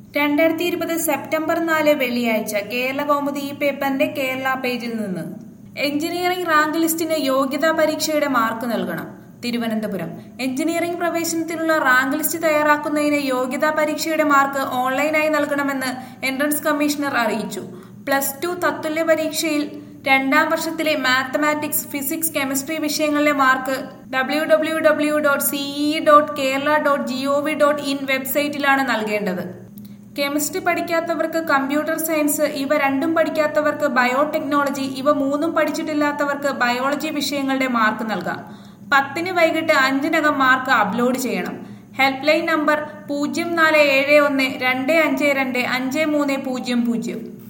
രണ്ടായിരത്തി ഇരുപത് സെപ്റ്റംബർ നാല് വെള്ളിയാഴ്ച കേരള കൗമുദി ഈ പേപ്പറിന്റെ കേരള പേജിൽ നിന്ന് എഞ്ചിനീയറിംഗ് റാങ്ക് ലിസ്റ്റിന് യോഗ്യതാ പരീക്ഷയുടെ മാർക്ക് നൽകണം തിരുവനന്തപുരം എഞ്ചിനീയറിംഗ് പ്രവേശനത്തിനുള്ള റാങ്ക് ലിസ്റ്റ് തയ്യാറാക്കുന്നതിന് യോഗ്യതാ പരീക്ഷയുടെ മാർക്ക് ഓൺലൈനായി നൽകണമെന്ന് എൻട്രൻസ് കമ്മീഷണർ അറിയിച്ചു പ്ലസ് ടു തത്തുല്യ പരീക്ഷയിൽ രണ്ടാം വർഷത്തിലെ മാത്തമാറ്റിക്സ് ഫിസിക്സ് കെമിസ്ട്രി വിഷയങ്ങളിലെ mark W W W dot CE dot Kerala dot G O V dot in വെബ്സൈറ്റിലാണ് നൽകേണ്ടത് കെമിസ്ട്രി പഠിക്കാത്തവർക്ക് കമ്പ്യൂട്ടർ സയൻസ് ഇവ രണ്ടും പഠിക്കാത്തവർക്ക് ബയോടെക്നോളജി ഇവ മൂന്നും പഠിച്ചിട്ടില്ലാത്തവർക്ക് ബയോളജി വിഷയങ്ങളുടെ മാർക്ക് നൽകാം പത്തിന് വൈകിട്ട് അഞ്ചിനകം മാർക്ക് അപ്ലോഡ് ചെയ്യണം ഹെൽപ്പ് ലൈൻ നമ്പർ പൂജ്യം നാല് ഏഴ് ഒന്ന് രണ്ട് അഞ്ച് രണ്ട് അഞ്ച് മൂന്ന് പൂജ്യം പൂജ്യം